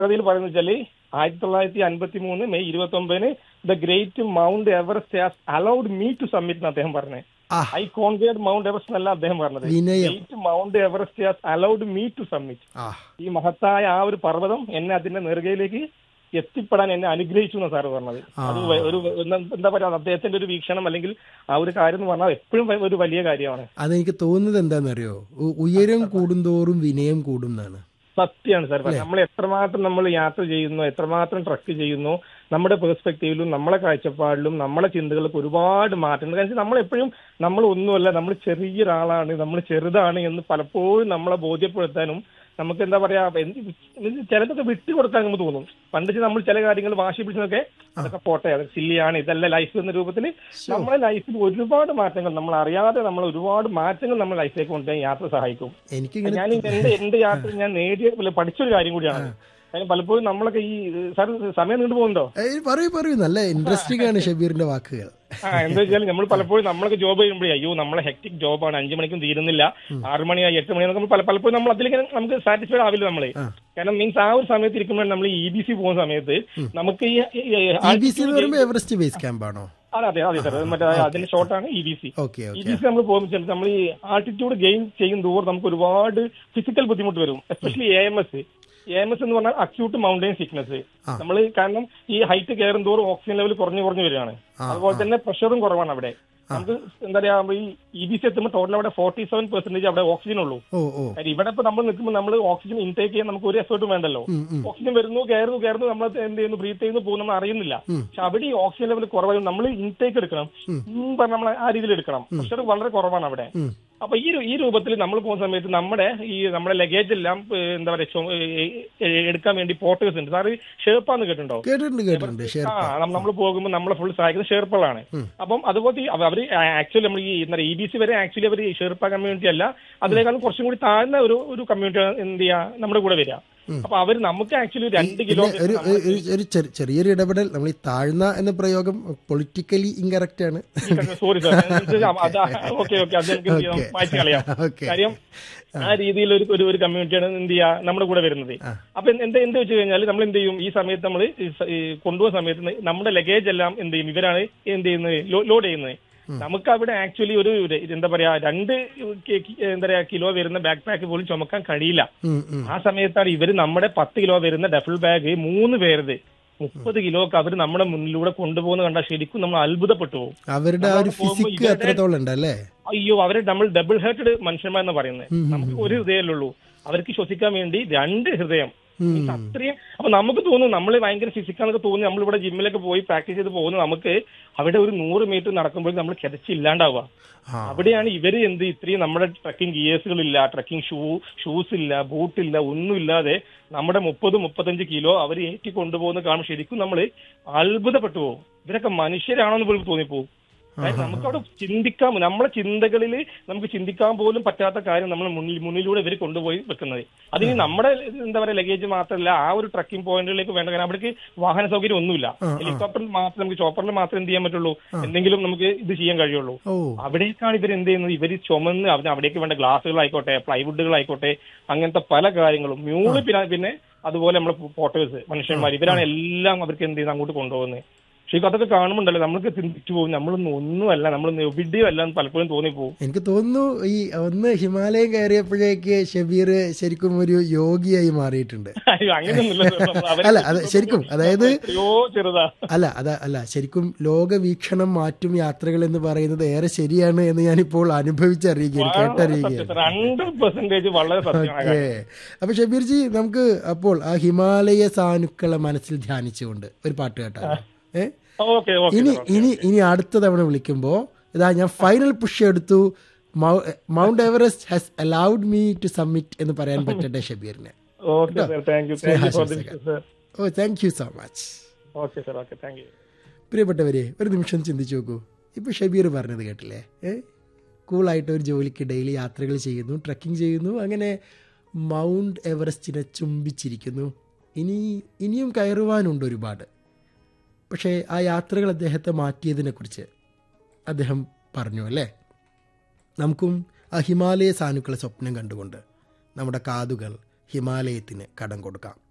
അതിൽ പറയുന്നത് വെച്ചാല് ആയിരത്തി തൊള്ളായിരത്തി അൻപത്തി മൂന്ന് മെയ് ഇരുപത്തി ഒമ്പതിന് the great mount Everest has allowed me to submit അദ്ദേഹം പറഞ്ഞത് ആ ഐ കോൺഗേഡ് മൗണ്ട് എവറസ്റ്റ് എന്നല്ല അദ്ദേഹം പറഞ്ഞത് വിനയം. Great mount Everest has allowed me to submit ആ ഈ മഹത്തായ ആ ഒരു പർവ്വതം എന്നെ അതിന്റെ നെറുകയിലേക്ക് എത്തിപ്പെടാൻ എന്നെ അനുഗ്രഹിച്ചു എന്നാണ് സാറ് പറഞ്ഞത് ആ. അത് വ- ഒരു എന്താ എന്താ പറയാ അദ്ദേഹത്തിന്റെ ഒരു വീക്ഷണം അല്ലെങ്കിൽ ആ ഒരു കാര്യം എന്ന് പറഞ്ഞാൽ എപ്പോഴും വ- ഒരു വലിയ കാര്യമാണ് അതെനിക്ക് തോന്നുന്നത് എന്താണെന്നറിയോ ഉ- ഉയരം കൂടുന്തോറും വിനയം കൂടും എന്നാണ് സത്യമാണ് സാർ നമ്മൾ എത്രമാത്രം നമ്മൾ യാത്ര ചെയ്യുന്നു എത്രമാത്രം ട്രക്ക് ചെയ്യുന്നു നമ്മുടെ പെർസ്പെക്റ്റീവിലും നമ്മളെ കാഴ്ചപ്പാടിലും നമ്മളെ ചിന്തകൾക്ക് ഒരുപാട് മാറ്റങ്ങൾ കാരണം നമ്മൾ എപ്പോഴും നമ്മൾ ഒന്നുമല്ല നമ്മൾ ചെറിയൊരാളാണ് നമ്മൾ ചെറുതാണ് എന്ന് പലപ്പോഴും നമ്മളെ ബോധ്യപ്പെടുത്താനും നമുക്ക് എന്താ പറയാ എന്ത് ചിലതൊക്കെ വിട്ടുകൊടുക്കാൻ നമുക്ക് തോന്നും പണ്ട് നമ്മൾ ചില കാര്യങ്ങൾ വാശി പിടിച്ചതൊക്കെ അതൊക്കെ പോട്ടെ അത് സില്ലിയാണ് ഇതല്ല ലൈഫ് എന്ന രൂപത്തിൽ നമ്മുടെ ലൈഫിൽ ഒരുപാട് മാറ്റങ്ങൾ നമ്മൾ അറിയാതെ നമ്മൾ ഒരുപാട് മാറ്റങ്ങൾ നമ്മുടെ ലൈഫിലേക്ക് കൊണ്ടുപോയി യാത്ര സഹായിക്കും എനിക്കിങ്ങനെ ഞാൻ എന്റെ എന്റെ യാത്ര ഞാൻ നേടിയ അല്ല, പഠിച്ചൊരു കാര്യം കൂടിയാണ് കാര്യം പലപ്പോഴും നമ്മളൊക്കെ ഈ സാർ സമയം നീണ്ടു പോകുന്നുണ്ടോ ഏയ് പറയൂ പറയൂ നല്ല ഇൻട്രസ്റ്റിംഗ് ആണ് ഷബീറിന്റെ വാക്കുകൾ ആ എന്താ വെച്ചാൽ നമ്മൾ പലപ്പോഴും നമ്മളൊക്കെ ജോബ് ചെയ്യുമ്പോഴേ അയ്യോ നമ്മളെ ഹെക്ടിക് ജോബാണ് അഞ്ചു മണിക്കും തീരുന്നില്ല ആറ് മണിയായി എട്ട് മണിയായി നമ്മൾ പല- പലപ്പോഴും നമ്മൾ അതിലേക്ക് നമുക്ക് സാറ്റിസ്ഫൈഡ് ആവില്ല നമ്മള് ആ. കാരണം മീൻസ് ആ ഒരു സമയത്ത് ഇരിക്കുമ്പോൾ നമ്മൾ ഇ ബി സി പോകുന്ന സമയത്ത് നമുക്ക് ഈ ഈ- ഈ ഇ ബി സി എന്ന് പറയുമ്പോൾ എവറസ്റ്റ് ബേസ് ക്യാമ്പ് ആണോ അതെ അതെ അതെ സാർ മറ്റേ അതിന്റെ ഷോർട്ടാണ് E B C okay E okay B C നമ്മൾ പോകുമ്പോൾ ചിലപ്പോൾ നമ്മൾ ഈ ആൾട്ടിറ്റ്യൂഡ് ഗെയിൻ ചെയ്യും തോറും നമുക്ക് ഒരുപാട് ഫിസിക്കൽ ബുദ്ധിമുട്ട് വരും especially A M S A M S എന്ന് പറഞ്ഞാൽ അക്യൂട്ട് മൗണ്ടൈൻ സിക്നസ് ആ. നമ്മൾ കാരണം ഈ ഹൈറ്റ് കയറും തോറും ഓക്സിജൻ ലെവൽ കുറഞ്ഞു കുറഞ്ഞു വരികയാണ് ആ, അതുപോലെ തന്നെ പ്രഷറും കുറവാണ് അവിടെ നമുക്ക് എന്താ പറയാ ഈ ഇ ബി സി എത്തുമ്പോൾ ടോട്ടൽ അവിടെ ഫോർട്ടി സെവൻ പെർസെന്റേജ് അവിടെ ഓക്സിജൻ ഉള്ളൂ ഓ ഓ കാര്യം ഇവിടെ ഇപ്പൊ നമ്മൾ നിൽക്കുമ്പോൾ നമ്മൾ ഓക്സിജൻ ഇൻടേക്ക് ചെയ്യാൻ നമുക്ക് ഒരു എഫേർട്ടും വേണ്ടല്ലോ ഉം, ഉം. ഓക്സിജൻ വരുന്നു കയറുന്നു കയറുന്നു നമ്മൾ എന്ത് ചെയ്യുന്നു ബ്രീത്ത് ചെയ്യുന്നു പോകുന്നു നമ്മൾ അറിയുന്നില്ല ഉം. പക്ഷെ അവിടെ ഈ ഓക്സിജൻ ലെവൽ കുറവായും നമ്മൾ ഇൻടേക്ക് എടുക്കണം ഉം പറഞ്ഞ് നമ്മൾ ആ രീതിയിൽ എടുക്കണം പ്രഷർ വളരെ കുറവാണ് അവിടെ ഉം. അപ്പൊ ഈ രു- ഈ രൂപത്തിൽ നമ്മൾ പോകുന്ന സമയത്ത് നമ്മുടെ ഈ നമ്മുടെ ലഗേജ് എല്ലാം ഏഹ്, എന്താ പറയാ ചുമ- ഏഹ്, ഏഹ്, എടുക്കാൻ വേണ്ടി പോർട്ടേഴ്സ് ഉണ്ട് സാറ് ഷേർപ്പാന്ന് കേട്ടിട്ടുണ്ടോ കേട്ടിട്ടുണ്ട് കേട്ടിട്ടുണ്ട് ആ ഷെയർ നമ്മൾ പോകുമ്പോൾ നമ്മളെ ഫുൾ സഹായിക്കുന്നത് ഷെർപ്പകളാണ് അപ്പം അതുപോലെ അവ- അവര് ആക്ച്വലി നമ്മൾ ഈ എന്താ ഇ ബി സി വരെ ആക്ച്വലി അവർ ഷെർപ്പ കമ്മ്യൂണിറ്റി അല്ല അതിനേക്കാളും കുറച്ചും കൂടി താഴ്ന്ന ഒരു ഒരു കമ്മ്യൂണിറ്റി എന്ത് ചെയ്യാ നമ്മുടെ കൂടെ വരിക അപ്പൊ അവര് നമുക്ക് ആക്ച്വലി രണ്ട് കിലോ പിന്നെ ഒരു ഒരു- ഒരു- ഒരു ചെറി- ചെറിയൊരു ഇടപെടൽ നമ്മൾ ഈ താഴ്ന്ന എന്ന പ്രയോഗം പൊളിറ്റിക്കലി ഇൻകറക്റ്റ് ആണ് സോറി സാർ ഓക്കെ ഓക്കെ അത് എനിക്ക് എന്ത് ചെയ്യാം, Okay. മാറ്റി കളയാം Okay. കാര്യം ആ രീതിയിൽ ഒരു ഒരു ഒരു കമ്മ്യൂണിറ്റിയാണ് എന്ത് ചെയ്യാ നമ്മുടെ കൂടെ വരുന്നത് അപ്പൊ എന്ത് എന്ത് എന്ത് വെച്ച് കഴിഞ്ഞാൽ നമ്മൾ എന്ത് ചെയ്യും ഈ സമയത്ത് നമ്മൾ കൊണ്ടുപോകുന്ന സമയത്ത് നമ്മുടെ ലഗേജ് എല്ലാം എന്ത് ചെയ്യും ഇവരാണ് എന്ത് ചെയ്യുന്നത് ലോഡ് ചെയ്യുന്നത് നമുക്ക് അവിടെ ആക്ച്വലി ഒരു ഒരു എന്താ പറയാ രണ്ട് കി- കി- എന്താ പറയാ കിലോ വരുന്ന ബാക്ക് പാക്ക് പോലും ചുമക്കാൻ കഴിയില്ല ഉം, ഉം. ആ സമയത്താണ് ഇവര് നമ്മുടെ പത്ത് കിലോ വരുന്ന ഡഫിൾ ബാഗ് മൂന്ന് പേരുത് മുപ്പത് കിലോ ഒക്കെ അവർ നമ്മുടെ മുന്നിലൂടെ കൊണ്ടുപോകുന്ന കണ്ടാൽ ശരിക്കും നമ്മൾ അത്ഭുതപ്പെട്ടു പോകും അവരുടെ ആ ഒരു നമ്മളവിടെ പോകുമ്പോ ഫിസിക്ക് ഇവരുടെ- അത്രത്തോളം ഉണ്ടല്ലേ അയ്യോ അവരെ നമ്മൾ ഡബിൾ ഹേർട്ടഡ് മനുഷ്യന്മാരെന്ന് പറയുന്നത് നമുക്ക് ഒരു ഹൃദയമല്ലേ ഉള്ളൂ അവർക്ക് ശ്വസിക്കാൻ വേണ്ടി രണ്ട് ഹൃദയം ഉം. Means അത്രയും അപ്പൊ നമുക്ക് തോന്നും നമ്മൾ ഭയങ്കര ഫിസിക്കാന്നൊക്കെ തോന്നി നമ്മളിവിടെ ജിമ്മിലൊക്കെ പോയി പ്രാക്ടീസ് ചെയ്ത് പോകുന്ന നമുക്ക് അവിടെ ഒരു നൂറ് മീറ്റർ നടക്കുമ്പോൾ നമ്മൾ കിതച്ചില്ലാണ്ടാവുക ആ അവിടെയാണ് ഇവര് എന്ത് ഇത്രയും നമ്മുടെ ട്രക്കിംഗ് ഗിയേഴ്സുകളില്ല ട്രക്കിംഗ് ഷൂ ഷൂസ് ഇല്ല ബൂട്ടില്ല ഒന്നുമില്ലാതെ നമ്മുടെ മുപ്പത് മുപ്പത്തഞ്ച് കിലോ അവർ ഏറ്റി കൊണ്ടുപോകുന്ന കാണുമ്പോൾ ശരിക്കും നമ്മൾ അത്ഭുതപ്പെട്ടു പോകും ഇവരൊക്കെ മനുഷ്യരാണോ എന്ന് പോലും തോന്നിപ്പോകും അതായത് നമുക്കവിടെ ചിന്തിക്കാൻ നമ്മളെ ചിന്തകളിൽ നമുക്ക് ചിന്തിക്കാൻ പോലും പറ്റാത്ത കാര്യം നമ്മൾ മുന്നിൽ മുന്നിലൂടെ ഇവർ കൊണ്ടുപോയി വെക്കുന്നത് അതിന് നമ്മുടെ എന്താ പറയാ ലഗേജ് മാത്രമല്ല ആ ഒരു ട്രക്കിംഗ് പോയിന്റിലേക്ക് വേണ്ട കാരണം അവിടേക്ക് വാഹന സൗകര്യം ഒന്നുമില്ല ഹെലികോപ്റ്ററിൽ മാത്രം നമുക്ക് ചോപ്പറിൽ മാത്രം എന്ത് ചെയ്യാൻ പറ്റുള്ളൂ എന്തെങ്കിലും നമുക്ക് ഇത് ചെയ്യാൻ കഴിയുള്ളൂ ഓ അവിടേക്കാണ് ഇവർ എന്ത് ചെയ്യുന്നത് ഇവർ ചുമന്ന് അവന് അവിടേക്ക് വേണ്ട ഗ്ലാസുകളായിക്കോട്ടെ പ്ലൈവുഡുകളായിക്കോട്ടെ അങ്ങനത്തെ പല കാര്യങ്ങളും മ്യൂള് പിന്നെ പിന്നെ അതുപോലെ നമ്മളെ പോട്ടേഴ്സ് മനുഷ്യന്മാർ ഇവരാണ് എല്ലാം അവർക്ക് എന്ത് ചെയ്യുന്നത് അങ്ങോട്ട് കൊണ്ടുപോകുന്നത് പക്ഷേ അതൊക്കെ കാണുമ്പോണ്ടല്ലോ നമ്മൾക്ക് ചിന്തിച്ചു പോകും നമ്മളൊന്നും ഒന്നുമല്ല നമ്മളൊന്നും എവിടെയും അല്ല എന്ന് പലപ്പോഴും തോന്നിപ്പോകും എനിക്ക് തോന്നുന്നു ഈ ഒന്ന് ഹിമാലയം കയറിയപ്പോഴേക്ക് ഷബീർ ശരിക്കും ഒരു യോഗിയായി മാറിയിട്ടുണ്ട് അയ്യോ, അങ്ങനെയൊന്നുമില്ല sir. അവരെ അല്ല അത് ശരിക്കും അതായത് എത്രയോ ചെറുതാ അല്ല അത അല്ല ശരിക്കും ലോകവീക്ഷണം മാറ്റും യാത്രകൾ എന്ന് പറയുന്നത് ഏറെ ശരിയാണ് എന്ന് ഞാനിപ്പോൾ അനുഭവിച്ചറിയുകയാണ് കേട്ടറിയുകയാണ് ഹൺഡ്രഡ് പെർസെന്റേജ് വളരെ സത്യമാണ് ഓക്കെ അപ്പൊ ഷബീർജി നമുക്ക് അപ്പോൾ ആ ഹിമാലയ സാനുക്കളെ മനസ്സിൽ ധ്യാനിച്ചുകൊണ്ട് ഒരു പാട്ട് കേട്ടാലോ ഏ ഓക്കെ ഓക്കെ ഇനി ഇനി ഇനി അടുത്ത തവണ വിളിക്കുമ്പോ ഇതാ ഞാൻ ഫൈനൽ പുഷ് എടുത്തു mount Everest has allowed me to submit എന്ന് പറയാൻ പറ്റട്ടെ ഷബീറിന് okay sir thank you thank you for this sir oh thank you so much okay sir okay thank you പ്രിയപ്പെട്ടവരെ ഒരു നിമിഷം ചിന്തിച്ചു നോക്കൂ ഇപ്പോൾ ഷബീർ പറഞ്ഞത് കേട്ടില്ലേ ഏ കൂളായിട്ട് ഒരു ജോലിക്ക് ഡെയിലി യാത്രകൾ ചെയ്യുന്നു ട്രക്കിംഗ് ചെയ്യുന്നു അങ്ങനെ മൗണ്ട് എവറസ്റ്റിനെ ചുംബിച്ചിരിക്കുന്നു ഇനി ഇനിയും കയറുവാനുണ്ട് ഒരുപാട് പക്ഷേ ആ യാത്രകൾ അദ്ദേഹത്തെ മാറ്റിയതിനെക്കുറിച്ച് അദ്ദേഹം പറഞ്ഞു അല്ലേ നമുക്കും ആ ഹിമാലയ സാനുക്കളെ സ്വപ്നം കണ്ടുകൊണ്ട് നമ്മുടെ കാതുകൾ ഹിമാലയത്തിന് കടം കൊടുക്കാം